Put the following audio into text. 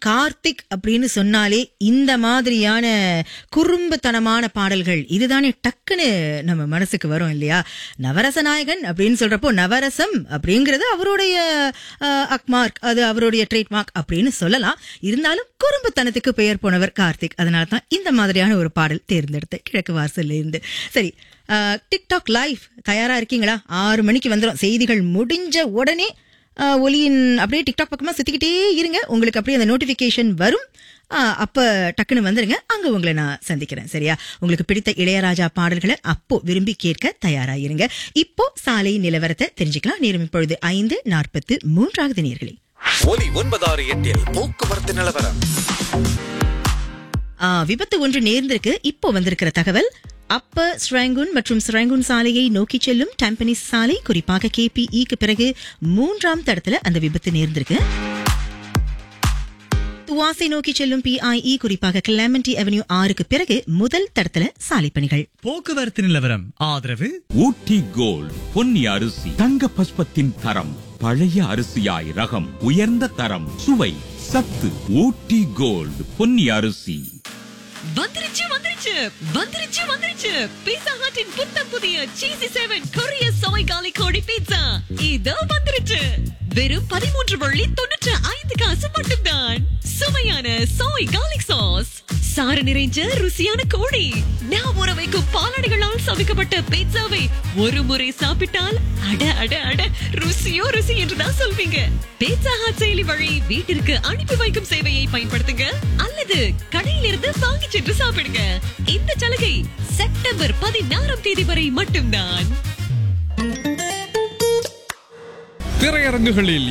கார்த்திக் அப்படின்னு சொன்னாலே இந்த மாதிரியான குறும்புத்தனமான பாடல்கள் இதுதானே டக்குன்னு நம்ம மனசுக்கு வரும் இல்லையா நவரச நாயகன் அப்படின்னு சொல்றப்போ நவரசம் அப்படிங்கிறது அவருடைய அஹ், அக்மார்க் அது அவருடைய ட்ரேட்மார்க் அப்படின்னு சொல்லலாம் இருந்தாலும் குறும்புத்தனத்துக்கு பெயர் போனவர் கார்த்திக் அதனால தான் இந்த மாதிரியான ஒரு பாடல் தேர்ந்தெடுத்த கிழக்கு வாசல்ல இருந்து சரி அஹ், டிக்டாக் லைவ் தயாரா இருக்கீங்களா ஆறு மணிக்கு வந்துடும் செய்திகள் முடிஞ்ச உடனே அஹ், ஒலியின் அப்படியே டிக்டாக் பக்கமா சுத்திக்கிட்டே இருங்க உங்களுக்கு அப்படியே அந்த நோட்டிபிகேஷன் வரும் அஹ், அப்ப டக்குன்னு வந்துருங்க அங்க உங்களை நான் சந்திக்கிறேன் சரியா உங்களுக்கு பிடித்த இளையராஜா பாடல்களை அப்போ விரும்பி கேட்க தயாரா இருங்க இப்போ சாலை நிலவரத்தை தெரிஞ்சுக்கலாம் நேரம் இப்பொழுது ஐந்து நாற்பத்து மூன்றாவது நேர்களே ஒலி ஒன்பதாறு எட்டில் போக்குவரத்து நிலவரம் ஆ, விபத்து ஒன்று நேர்ந்திருக்கு இப்போ வந்திருக்கிற தகவல் அப்ப ஸ்ராங்குன் மற்றும் ஸ்ராங்குன் சாலையை நோக்கி செல்லும் டம்பனிஸ் சாலை குறிப்பாக கேபிஇக்கு பிறகு மூன்றாம் தடத்துல அந்த விபத்து நேர்ந்திருக்கு துவாசை நோக்கி செல்லும் பிஐஇ குறிப்பாக கிளமெண்டி அவென்யூ ஆறுக்கு பிறகு முதல் தடத்துல சாலை பணிகள் போக்குவரத்து நிலவரம் ஆதரவு ஊட்டி கோல்ட் பொன்னி அரிசி தங்க பஸ்பத்தின் தரம் பழைய அரிசியாய் ரகம் உயர்ந்த தரம் சுவை சத்து ஊட்டி கோல்ட் பொன்னி அரிசி வந்துருச்சு வந்துருச்சு வந்துருச்சு வந்துருச்சு பீட்சா ஹட்டின் புத்தம் புதிய சீசி செவன் கொரிய சோய் காலி கோழி பீட்சா இதோ வந்துருச்சு வெறும் பதிமூன்று வள்ளி தொண்ணூற்று ஐந்து காசு மட்டும்தான் சுவையான சோய் காலிக் சாஸ் சாறு நிறைஞ்ச ருசியான கோழி நான் ஊற வைக்கும் பாலாடைகளால் சமைக்கப்பட்ட பீட்சாவை ஒரு முறை சாப்பிட்டால் அட அட அட ருசியோ ருசி என்றுதான் சொல்வீங்க பீட்சா ஹாட் செயலி வழி வீட்டிற்கு அனுப்பி வைக்கும் சேவையை பயன்படுத்துங்க அல்லது கடையிலிருந்து வாங்கி சென்று சாப்பிடுங்க இந்த சலுகை செப்டம்பர் பதினாறாம் தேதி வரை மட்டும்தான் திரையரங்குகளில்